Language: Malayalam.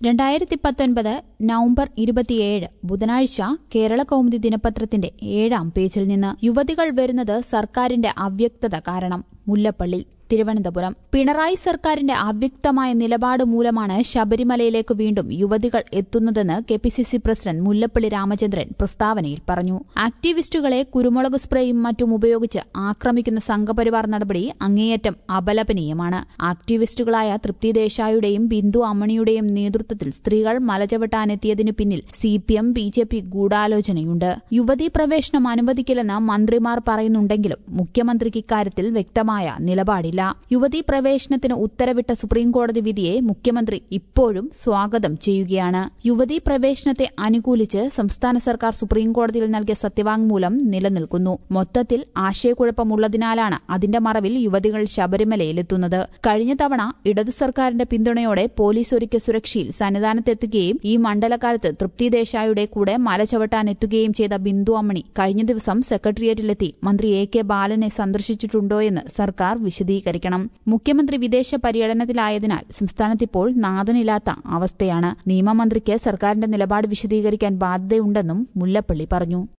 രണ്ടായിരത്തി പത്തൊൻപത് നവംബർ ഇരുപത്തിയേഴ് ബുധനാഴ്ച കേരള കൗമുദി ദിനപത്രത്തിന്റെ ഏഴാം പേജിൽ നിന്ന് യുവതികൾ വരുന്നത് സർക്കാരിന്റെ അവ്യക്തത കാരണം മുല്ലപ്പള്ളി തിരുവനന്തപുരം പിണറായി സർക്കാരിന്റെ അവ്യക്തമായ നിലപാട് മൂലമാണ് ശബരിമലയിലേക്ക് വീണ്ടും യുവതികൾ എത്തുന്നതെന്ന് K P C C president Mullappally Ramachandran പ്രസ്താവനയിൽ പറഞ്ഞു ആക്ടിവിസ്റ്റുകളെ കുരുമുളക് സ്പ്രേയും മറ്റും ഉപയോഗിച്ച് ആക്രമിക്കുന്ന സംഘപരിവാർ നടപടി അങ്ങേയറ്റം അപലപനീയമാണ് ആക്ടിവിസ്റ്റുകളായ തൃപ്തി ദേശായിയുടെയും ബിന്ദു അമ്മണിയുടെയും നേതൃത്വത്തിൽ സ്ത്രീകൾ മലചവിട്ടാനെത്തിയതിനു പിന്നിൽ C P M B J P ഗൂഢാലോചനയുണ്ട് യുവതീ പ്രവേശനം അനുവദിക്കില്ലെന്ന് മന്ത്രിമാർ പറയുന്നുണ്ടെങ്കിലും മുഖ്യമന്ത്രിക്ക് ഇക്കാര്യത്തിൽ വ്യക്തമായ നിലപാടില്ല യുവതീ പ്രവേശനത്തിന് ഉത്തരവിട്ട സുപ്രീംകോടതി വിധിയെ മുഖ്യമന്ത്രി ഇപ്പോഴും സ്വാഗതം ചെയ്യുകയാണ് യുവതീ പ്രവേശനത്തെ അനുകൂലിച്ച് സംസ്ഥാന സർക്കാർ സുപ്രീംകോടതിയിൽ നൽകിയ സത്യവാങ്മൂലം നിലനിൽക്കുന്നു മൊത്തത്തിൽ ആശയക്കുഴപ്പമുള്ളതിനാലാണ് അതിന്റെ മറവിൽ യുവതികൾ ശബരിമലയിലെത്തുന്നത് കഴിഞ്ഞ തവണ ഇടതു സർക്കാരിന്റെ പിന്തുണയോടെ പോലീസ് ഒരുക്കിയ സുരക്ഷയിൽ സന്നിധാനത്തെത്തുകയും ഈ മണ്ഡലകാലത്ത് തൃപ്തി ദേശായിയുടെ കൂടെ മല ചവിട്ടാനെത്തുകയും ചെയ്ത ബിന്ദു അമ്മണി കഴിഞ്ഞ ദിവസം സെക്രട്ടേറിയറ്റിലെത്തി മന്ത്രി എ കെ ബാലനെ സന്ദർശിച്ചിട്ടുണ്ടോയെന്ന് സർക്കാർ വിശദീകരിക്കണം മുഖ്യമന്ത്രി വിദേശ പര്യടനത്തിലായതിനാൽ സംസ്ഥാനത്തിപ്പോൾ നാഥനില്ലാത്ത അവസ്ഥയാണ് നിയമമന്ത്രിക്ക് സർക്കാരിന്റെ നിലപാട് വിശദീകരിക്കാൻ ബാധ്യതയുണ്ടെന്നും മുല്ലപ്പള്ളി പറഞ്ഞു